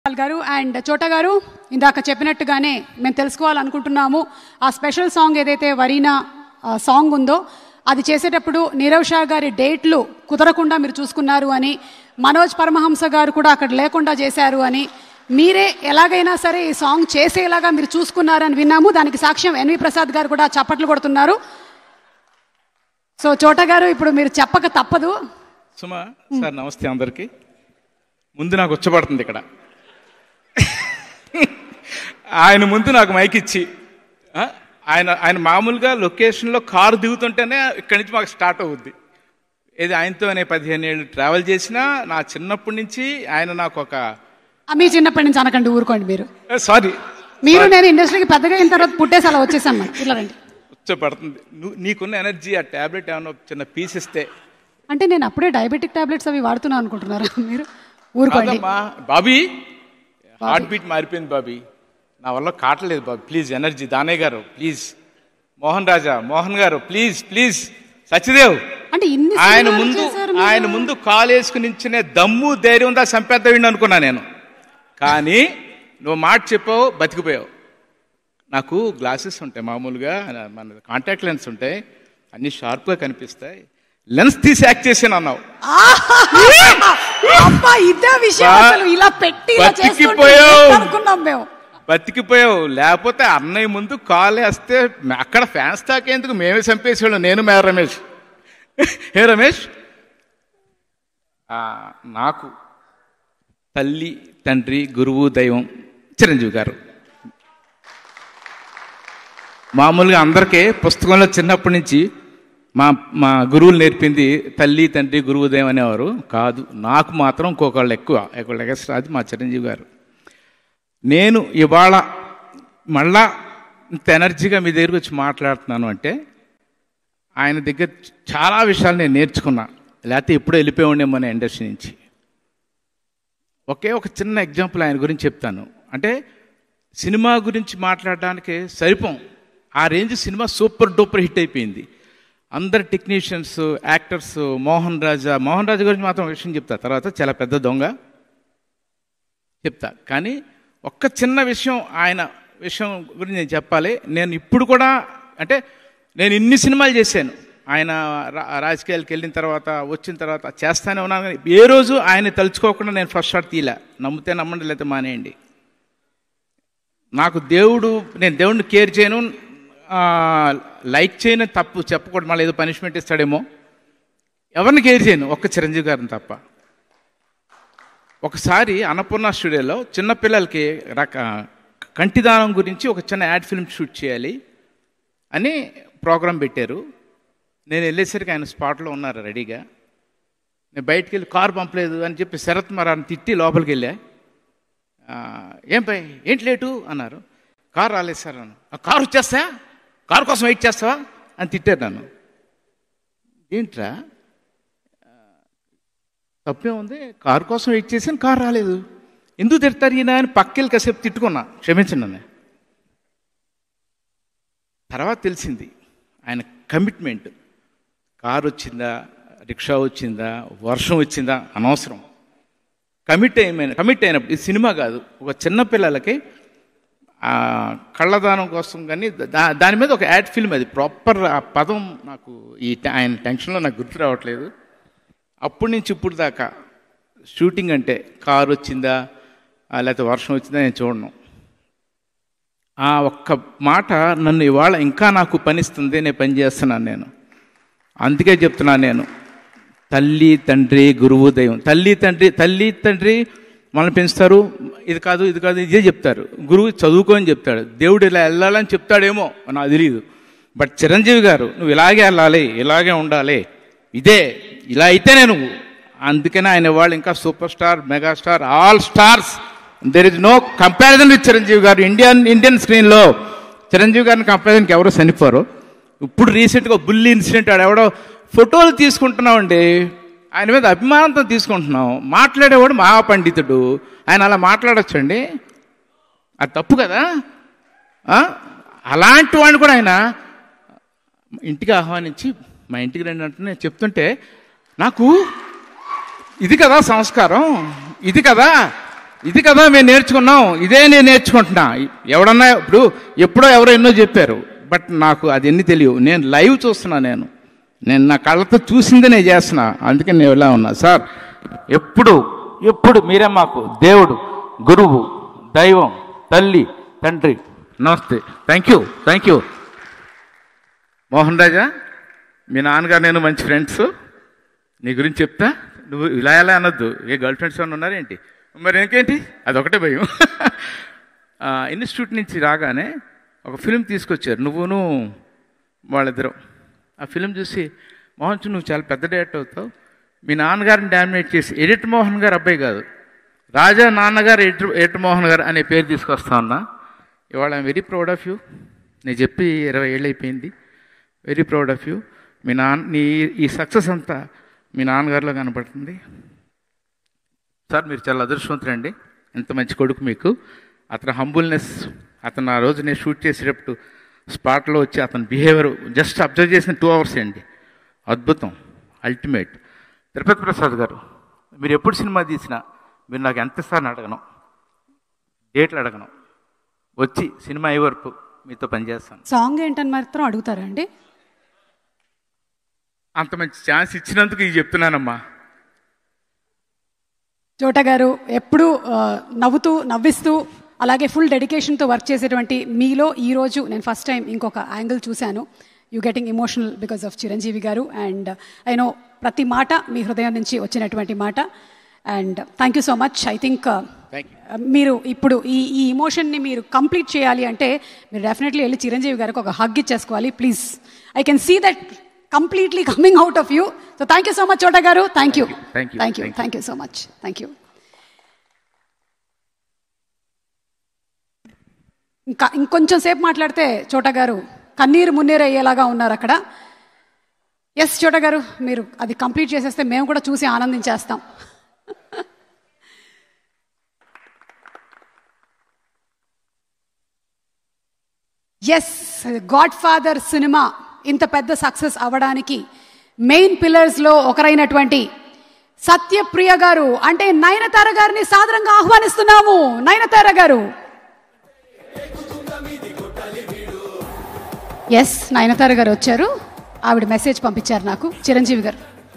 Paul గారు and చోటా గారు ఇందాక చెప్పినట్టుగానే మేము తెలుసుకోవాలనుకుంటున్నాము ఆ స్పెషల్ సాంగ్ ఏదైతే వరీనా ఆ, సాంగ్ ఉందో అది చేసేటప్పుడు నీరవ్ షా గారి డేట్లు కుదరకుండా మీరు చూసుకున్నారు అని మనోజ్ పరమహంస గారు కూడా అక్కడ లేకుండా చేశారు అని మీరే ఎలాగైనా సరే ఈ సాంగ్ చేసేలాగా మీరు చూసుకున్నారని విన్నాము దానికి సాక్ష్యం ఎన్వి ప్రసాద్ గారు కూడా చప్పట్లు కొడుతున్నారు సో చోటా గారు ఇప్పుడు మీరు చెప్పక తప్పదు సుమా సార్ నమస్తే అందరికీ ముందు నాకు వచ్చబడుతుంది ఇక్కడ ఆయన ముందు నాకు మైక్ ఇచ్చి ఆ, ఆయన ఆయన మామూలుగా లొకేషన్లో కారు దిగుతుంటేనే ఇక్కడి నుంచి మాకు స్టార్ట్ అవుద్ది ఇది ఆయనతోనే పదిహేను ఏళ్ళు ట్రావెల్ చేసినా నా చిన్నప్పటి నుంచి ఆయన నాకు ఒక ఆ, మీ చిన్నప్పటి నుంచి అనకండి ఊరుకోండి మీరు సారీ మీరు నేను ఇండస్ట్రీకి పెద్దగా అయిన తర్వాత పుట్టేసి అలా వచ్చేసాను మరి ఇట్లా రండి వచ్చబడుతుంది నువ్వు నీకున్న ఎనర్జీ ఆ ట్యాబ్లెట్ ఏమైనా చిన్న పీస్ ఇస్తే అంటే నేను అప్పుడే డయాబెటిక్ టాబ్లెట్స్ అవి వాడుతున్నాను అనుకుంటున్నారా మీరు ఊరుకోండి కాదమ్మా బాబీ హార్ట్ బీట్ మారిపోయింది బాబీ నా వల్ల కాటలేదు బాబీ ప్లీజ్ ఎనర్జీ దానయ్య గారు ప్లీజ్ మోహన్ రాజా మోహన్ గారు ప్లీజ్ ప్లీజ్ సత్యదేవ్ అంటే ఇన్ని ఆయన సినిమాలు ముందు చేశారు మీరు. ఆయన ముందు కాలు వేసుకుని నించునే దమ్ము ధైర్యం ఉందా సంపేద్దాం అనుకున్నా నేను కానీ నువ్వు మాట చెప్పావు బతికిపోయావు నాకు గ్లాసెస్ ఉంటాయి మామూలుగా మన కాంటాక్ట్ లెన్స్ ఉంటాయి అన్ని షార్ప్గా కనిపిస్తాయి లెన్స్ తీసి యాక్ట్ చేసాను అన్నావు అబ్బా ఇదే విషయం బా- అసలు ఇలా పెట్టి ఇలా చేస్తుంటే బతికిపోయావు. ఏంటి అనుకున్నాం మేము బతికిపోయావు లేకపోతే అన్నయ్య ముందు కాల్ వేస్తే అక్కడ ఫ్యాన్స్ తాకేందుకు మేమే చంపేసేవాళ్ళం నేను మే రమేష్ హే రమేష్ ఆ, నాకు తల్లి తండ్రి గురువు దైవం చిరంజీవి గారు మామూలుగా అందరికీ పుస్తకంలో చిన్నప్పటి నుంచి మా మా గురువులు నేర్పింది తల్లి తండ్రి గురువు దైవం అనేవారు కాదు నాకు మాత్రం ఇంకొకళ్ళు ఎక్కువ ఒకళ్ళు ఎగస్ట్రా అది మా చిరంజీవి గారు నేను ఇవాళ మళ్ళా ఇంత ఎనర్జీగా మీ దగ్గరికి వచ్చి మాట్లాడుతున్నాను అంటే ఆయన దగ్గర చాలా విషయాలు నేను నేర్చుకున్నా లేకపోతే ఎప్పుడో వెళ్ళిపోయి ఉండేమో మన ఇండస్ట్రీ నుంచి ఒకే ఒక చిన్న ఎగ్జాంపుల్ ఆయన గురించి చెప్తాను అంటే సినిమా గురించి మాట్లాడడానికి సరిపోం ఆ range cinema super duper hit అయిపోయింది అందరు టెక్నీషియన్స్ యాక్టర్స్ మోహన్ రాజా మోహన్ రాజా గురించి మాత్రం ఒక విషయం చెప్తా తర్వాత చాలా పెద్ద దొంగ చెప్తా కానీ ఒక్క చిన్న విషయం ఆయన విషయం గురించి నేను చెప్పాలి నేను ఇప్పుడు కూడా అంటే నేను ఇన్ని సినిమాలు చేశాను ఆయన రా- రాజకీయాలకు వెళ్ళిన తర్వాత వచ్చిన తర్వాత చేస్తానే ఉన్నాను కానీ ఏ రోజు ఆయన తలుచుకోకుండా నేను ఫస్ట్ షాట్ తీయలే నమ్మితే నమ్మండి లేకపోతే మానేయండి నాకు దేవుడు నేను దేవుడిని కేర్ చేయను ఆ, లైక్ చేయను తప్పు చెప్పకూడదు మళ్ళీ ఏదో పనిష్మెంట్ ఇస్తాడేమో ఎవరిని కేర్ చేయను ఒక్క చిరంజీవి గారిని తప్ప ఒకసారి అన్నపూర్ణ స్టూడియోలో చిన్నపిల్లలకి రక కంటిదానం గురించి ఒక చిన్న యాడ్ ఫిల్మ్ షూట్ చేయాలి అని ప్రోగ్రాం పెట్టారు నేను వెళ్ళేసరికి ఆయన స్పాట్లో ఉన్నారు రెడీగా నేను బయటికి వెళ్ళి కారు పంపలేదు అని చెప్పి శరత్ మరాన్ని తిట్టి లోపలికి వెళ్ళా ఆ, ఏం పై ఏంటి లేటు అన్నారు కారు రాలేదు సార్ అన్నాను "ఆ, కారు వచ్చేస్తా కారు కోసం వెయిట్ చేస్తావా అని తిట్టారు నన్ను ఏంట్రా తప్పే ఉంది కారు కోసం వెయిట్ చేసాను కారు రాలేదు ఎందుకు తిడతారు ఈయన అని పక్కెళ్ళి కాసేపు తిట్టుకున్నా క్షమించండి నన్ను తర్వాత తెలిసింది ఆయన కమిట్మెంట్ కారు వచ్చిందా రిక్షా వచ్చిందా వర్షం వచ్చిందా అనవసరం కమిట్ అయిన కమిట్ అయినప్పుడు ఇది సినిమా కాదు ఒక చిన్న పిల్లలకి ఆ, కళ్ళదానం కోసం కానీ దా దాని మీద ఒక యాడ్ ఫిల్మ్ అది ప్రాపర్ ఆ పదం నాకు ఈ ట- ఆయన టెన్షన్లో నాకు గుర్తు రావట్లేదు అప్పటి నుంచి ఇప్పుడు దాకా షూటింగ్ అంటే కారు వచ్చిందా ఆ, లేకపోతే వర్షం వచ్చిందా నేను చూడను ఆ ఒక్క మాట నన్ను ఇవాళ ఇంకా నాకు పనిస్తుంది నేను పని చేస్తున్నాను నేను అందుకే చెప్తున్నాను నేను తల్లి తండ్రి గురువు దైవం తల్లి తండ్రి తల్లి తండ్రి మనల్ని పెంచుతారు ఇది కాదు ఇది కాదు ఇదే చెప్తారు గురువు చదువుకో అని చెప్తాడు దేవుడు ఇలా వెళ్ళాలని చెప్తాడేమో నాకు తెలియదు బట్ చిరంజీవి గారు నువ్వు ఇలాగే వెళ్ళాలి ఇలాగే ఉండాలి ఇదే ఇలా అయితేనే నువ్వు అందుకనే ఆయన వాళ్ళు ఇంకా super star megastar all stars there is no comparison with Chiranjeevi గారు ఇండియన్ ఇండియన్ స్క్రీన్లో చిరంజీవి గారిని కంపారిజన్కి ఎవరు చనిపోరు ఇప్పుడు రీసెంట్గా బుల్లి ఇన్సిడెంట్ ఆడ ఎవడో ఫోటోలు తీసుకుంటున్నామండి ఆయన మీద అభిమానంతో తీసుకుంటున్నాం మాట్లాడేవాడు మహాపండితుడు ఆయన అలా మాట్లాడొచ్చండి అది తప్పు కదా ఆ? అలాంటి వాడిని కూడా ఆయన ఇంటికి ఆహ్వానించి మా ఇంటికి రండి అంటే నేను చెప్తుంటే నాకు ఇది కదా సంస్కారం ఇది కదా ఇది కదా మేము నేర్చుకున్నాం ఇదే నేను నేర్చుకుంటున్నా ఎవడన్నా ఇప్పుడు ఎప్పుడో ఎవరో ఎన్నో చెప్పారు బట్ నాకు అది ఎన్ని తెలియవు నేను లైవ్ చూస్తున్నా నేను నేను నా కళ్ళతో చూసిందే నేను చేస్తున్నా అందుకే నేను ఇలా ఉన్నా సార్ ఎప్పుడు ఎప్పుడు మీరే మాకు దేవుడు గురువు దైవం తల్లి తండ్రి నమస్తే thank you thank you Mohan Raja మీ నాన్నగారు నేను మంచి ఫ్రెండ్స్ నీ గురించి చెప్తా నువ్వు ఇలా ఎలా అనొద్దు ఏ గర్ల్ ఫ్రెండ్స్ ఏమైనా ఉన్నారేంటి మరి ఇంకేంటి అదొకటే భయం ఆ, ఇన్స్టిట్యూట్ నుంచి రాగానే ఒక ఫిలిం తీసుకొచ్చారు నువ్వును వాళ్ళిద్దరు ఆ ఫిలిం చూసి మోహన్ చూ, నువ్వు చాలా పెద్ద డైరెక్ట్ అవుతావు మీ నాన్నగారిని డామినేట్ చేసి ఎడిట్ మోహన్ గారు అబ్బాయి కాదు రాజా నాన్నగారు ఎడిట్ ఎడిట్ మోహన్ గారు అనే పేరు తీసుకొస్తా ఉన్నా ఇవాళ I'm very proud of you నేను చెప్పి ఇరవై ఏళ్ళు అయిపోయింది వెరీ ప్రౌడ్ ఆఫ్ యూ మీ నాన్న నీ ఈ సక్సెస్ అంతా మీ నాన్నగారిలో కనపడుతుంది సార్ మీరు చాలా అదృష్టవంతులండి ఎంత మంచి కొడుకు మీకు అతని హంబుల్నెస్ అతను ఆ రోజు నేను షూట్ చేసేటప్పుడు స్పాట్లో వచ్చి అతని బిహేవియర్ జస్ట్ అబ్జర్వ్ చేసిన టూ అవర్స్ అండి అద్భుతం అల్టిమేట్ తిరుపతి ప్రసాద్ గారు మీరు ఎప్పుడు సినిమా తీసినా మీరు నాకు ఎంత ఇస్తారని అడగను డేట్లు అడగను వచ్చి సినిమా అయ్యే వరకు మీతో పనిచేస్తాను సాంగ్ ఏంటని మాత్రం అడుగుతారా అండి అంత మంచి ఛాన్స్ ఇచ్చినందుకు ఇది చెప్తున్నానమ్మా చోట గారు ఎప్పుడు ఆ, నవ్వుతూ నవ్విస్తూ అలాగే ఫుల్ డెడికేషన్తో వర్క్ చేసేటువంటి మీలో ఈ రోజు నేను ఫస్ట్ టైం ఇంకొక యాంగిల్ చూశాను you getting emotional because of Chiranjeevi గారు అండ్ ఐ నో ప్రతి మాట మీ హృదయం నుంచి వచ్చినటువంటి మాట and thank you so much I think Thank మీరు ఇప్పుడు ఈ ఈ ఇమోషన్ని మీరు కంప్లీట్ చేయాలి అంటే మీరు డెఫినెట్లీ వెళ్ళి చిరంజీవి గారికి ఒక హగ్ ఇచ్చేసుకోవాలి please I can see that completely coming out of you so thank you so much Chota గారు thank you Thank you. Thank you Thank you. Thank you so much thank you ఇంకా ఇంకొంచెం సేపు మాట్లాడితే చోట గారు కన్నీరు మున్నీరు అయ్యేలాగా ఉన్నారు అక్కడ ఎస్ చోట గారు మీరు అది కంప్లీట్ చేసేస్తే మేము కూడా చూసి ఆనందించేస్తాం ఎస్ గాడ్ ఫాదర్ సినిమా ఇంత పెద్ద సక్సెస్ అవ్వడానికి మెయిన్ పిల్లర్స్లో ఒకరైనటువంటి సత్యప్రియ గారు అంటే నయనతార గారిని సాదరంగా ఆహ్వానిస్తున్నాము నయనతార గారు ఎస్ నయనతార గారు వచ్చారు ఆవిడ మెసేజ్ పంపించారు నాకు చిరంజీవి గారు